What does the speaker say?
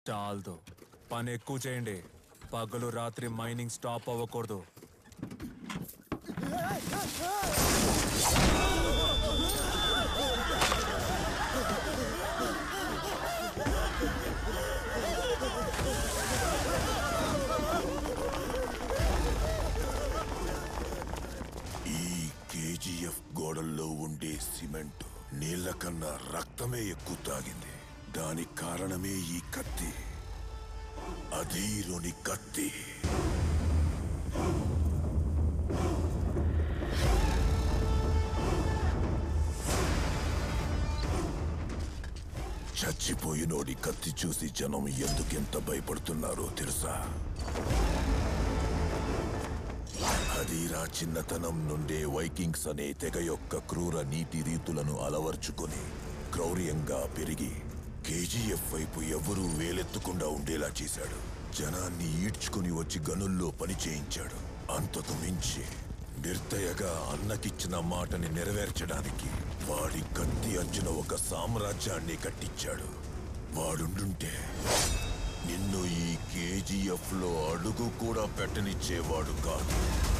చాలదు పని ఎక్కువ చేయండి పగలు రాత్రి మైనింగ్ స్టాప్ అవ్వకూడదు ఈ కేజీఎఫ్ గోడల్లో ఉండే సిమెంట్ నీళ్ల కన్నా రక్తమే ఎక్కువ తాగింది దానికి కారణమే ఈ కత్తి అధీరుని కత్తి చచ్చిపోయినోడి కత్తి చూసి జనం ఎందుకెంత భయపడుతున్నారో తెలుసా అదిరా చిన్నతనం నుండే వైకింగ్స్ అనే తెగ యొక్క క్రూర నీతి రీతులను అలవర్చుకొని క్రౌర్యంగా పెరిగి కేజీఎఫ్ వైపు ఎవరూ వేలెత్తకుండా ఉండేలా చేశాడు జనాన్ని ఈడ్చుకుని వచ్చి గనుల్లో పని చేయించాడు అంతకు మించి నిర్దయగా అన్నకిచ్చిన మాటని నెరవేర్చడానికి వాడి కత్తి అంచున ఒక సామ్రాజ్యాన్ని కట్టించాడు వాడుండుంటే నిన్ను ఈ కేజీఎఫ్ లో అడుగు కూడా పెట్టనిచ్చేవాడు కాదు